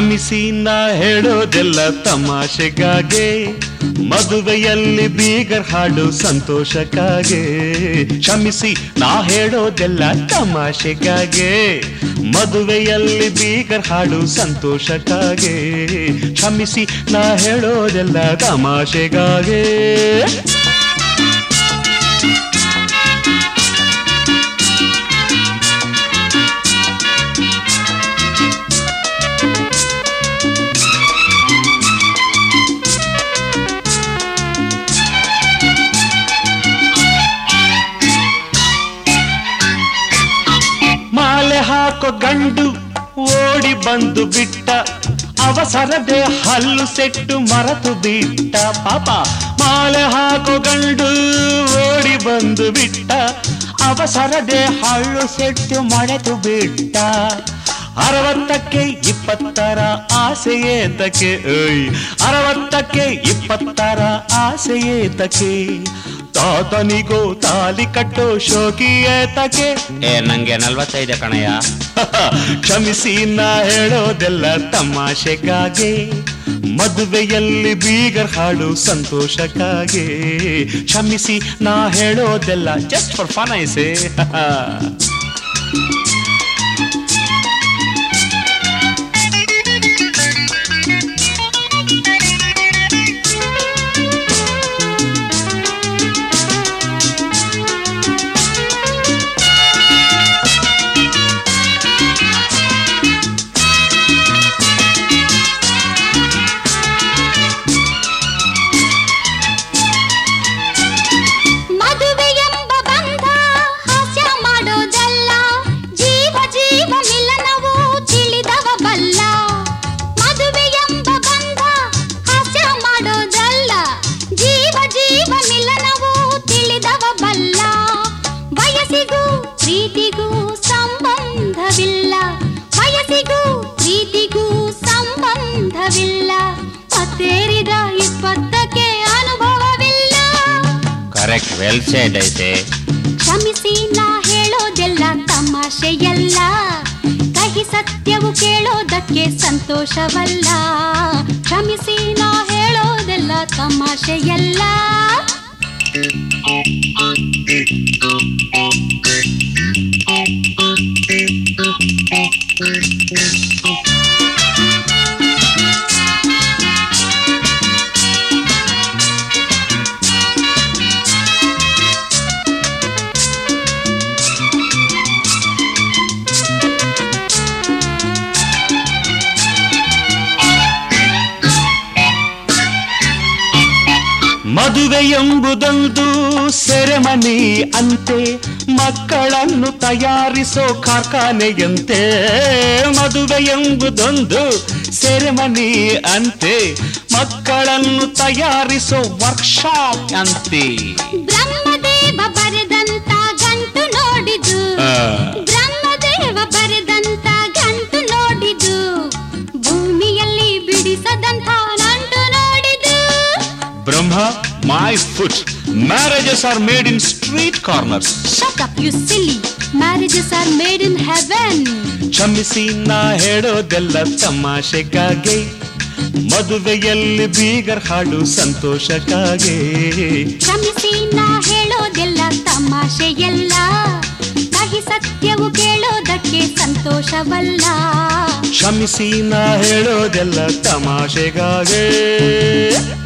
ಕ್ಷಮಿಸಿ ನಾ ಹೇಳೋದೆಲ್ಲ ತಮಾಷೆಗಾಗೆ ಮದುವೆಯಲ್ಲಿ ಬೀಗರ್ ಹಾಡು ಸಂತೋಷಕ್ಕಾಗೆ ಕ್ಷಮಿಸಿ ನಾ ಹೇಳೋದೆಲ್ಲ ತಮಾಷೆಗಾಗೆ ಮದುವೆಯಲ್ಲಿ ಬೀಗರ್ ಹಾಡು ಸಂತೋಷಕ್ಕಾಗೆ ಕ್ಷಮಿಸಿ ನಾ ಹೇಳೋದೆಲ್ಲ ತಮಾಷೆಗಾಗೆ ಮಾಲೆ ಹಾಕೋ ಗಂಡು ಓಡಿ ಬಂದು ಬಿಟ್ಟ ಅವಸರದೆ ಹಲ್ಲು ಸೆಟ್ಟು ಮರೆತು ಬಿಟ್ಟ ಪಾಪ ಮಾಲೆ ಹಾಕೋ ಗಂಡು ಓಡಿ ಬಂದು ಬಿಟ್ಟ ಅವಸರದೆ ಹಳ್ಳು ಸೆಟ್ಟು ಮರೆತು ಬಿಟ್ಟ ಅರವತ್ತಕ್ಕೆ ಇಪ್ಪತ್ತರ ಆಸೆಯೇತಕ್ಕೆ ಓಯ್ ಅರವತ್ತಕ್ಕೆ ಇಪ್ಪತ್ತರ ಆಸೆಯೇತಕ್ಕೆ ತಾತನಿಗೋ ತಾಲಿ ಕಟ್ಟೋ ಶೋಕಿಯೇತಕ್ಕೆ ಏ ನಂಗೆ ನಲ್ವತ್ತೈದೆ ಕಣಯ್ಯ ಕ್ಷಮಿಸಿ ನಾ ಹೇಳೋದೆಲ್ಲ ತಮಾಷೆಗಾಗೆ ಮದುವೆಯಲ್ಲಿ ಬೀಗರ್ ಹಾಡು ಸಂತೋಷಕ್ಕಾಗೆ ಕ್ಷಮಿಸಿ ನಾ ಹೇಳೋದೆಲ್ಲ ಜಸ್ಟ್ ಫಾರ್ ಫನ್ ಐಸೆ ಮದುವೆ ಎಂಬ ಬಂಧ ಹಾಸ್ಯ ಮಾಡೋದಲ್ಲ ಜೀವ ಜೀವ ಮಿಲನವು ತಿಳಿದವ ಬಲ್ಲ ಮದುವೆ ಎಂಬ ಬಂಧ ಹಾಸ್ಯ ಮಾಡೋದಲ್ಲ ಜೀವ ಜೀವ ಮಿಲನವು ತಿಳಿದವ ಬಲ್ಲ ವಯಸ್ಸಿಗೂ ಪ್ರೀತಿಗೂ ಸಂಬಂಧವಿಲ್ಲ ವಯಸ್ಸಿಗೂ ಪ್ರೀತಿಗೂ ಸಂಬಂಧವಿಲ್ಲ ಮತ್ತೇರಿದ ಇಪ್ಪತ್ತಕ್ಕೆ ಅನುಭವವಿಲ್ಲ ಕರೆಕ್ಟ್ ವೆಲ್ ಸೆಡ್ ಐತೆ ಕ್ಷಮಿಸಿ ನಾ ಹೇಳೋದೆಲ್ಲ ತಮಾಷೆಯಲ್ಲ ಕಹಿ ಸತ್ಯವು ಕೇಳೋದಕ್ಕೆ ಸಂತೋಷವಲ್ಲ ಕ್ಷಮಿಸಿ ನಾ ಹೇಳೋದೆಲ್ಲ ತಮಾಷೆಯಲ್ಲ ಮದುವೆ ಎಂಬುದೊಂದು ಸೆರೆಮನಿ ಅಂತೆ ಮಕ್ಕಳನ್ನು ತಯಾರಿಸೋ ಕಾರ್ಖಾನೆಯಂತೆ ಮದುವೆ ಎಂಬುದೊಂದು ಸೆರೆಮನಿ ಅಂತೆ ಮಕ್ಕಳನ್ನು ತಯಾರಿಸೋ ವರ್ಕ್ಶಾಪ್ ಅಂತೆ ಬ್ರಹ್ಮದೇವ ಬರೆದಂತ ಗಂಟು ನೋಡಿದು ಆ. ಬ್ರಹ್ಮದೇವ ಬರೆದಂತ ಗಂಟು ನೋಡಿದು ಭೂಮಿಯಲ್ಲಿ ಬಿಡಿಸದಂತ ನಂಟು ನೋಡಿದು Brahma my foot marriages are made in street corners Shut up, you silly. Marriages are made in heaven. ಕ್ಷಮಿಸಿ ನಾ ಹೇಳೋದೆಲ್ಲ ತಮಾಷೆಗಾಗಿ ಮದುವೆಯಲ್ಲಿ ಬೀಗರ್ ಹಾಡು ಸಂತೋಷಕ್ಕಾಗಿ ಕ್ಷಮಿಸಿ ನಾ ಹೇಳೋದೆಲ್ಲ ತಮಾಷೆಯಲ್ಲ ಕಹಿ ಸತ್ಯವು ಕೇಳೋದಕ್ಕೆ ಸಂತೋಷವಲ್ಲ ಕ್ಷಮಿಸಿ ನಾ ಹೇಳೋದೆಲ್ಲ ತಮಾಷೆಗಾಗಿ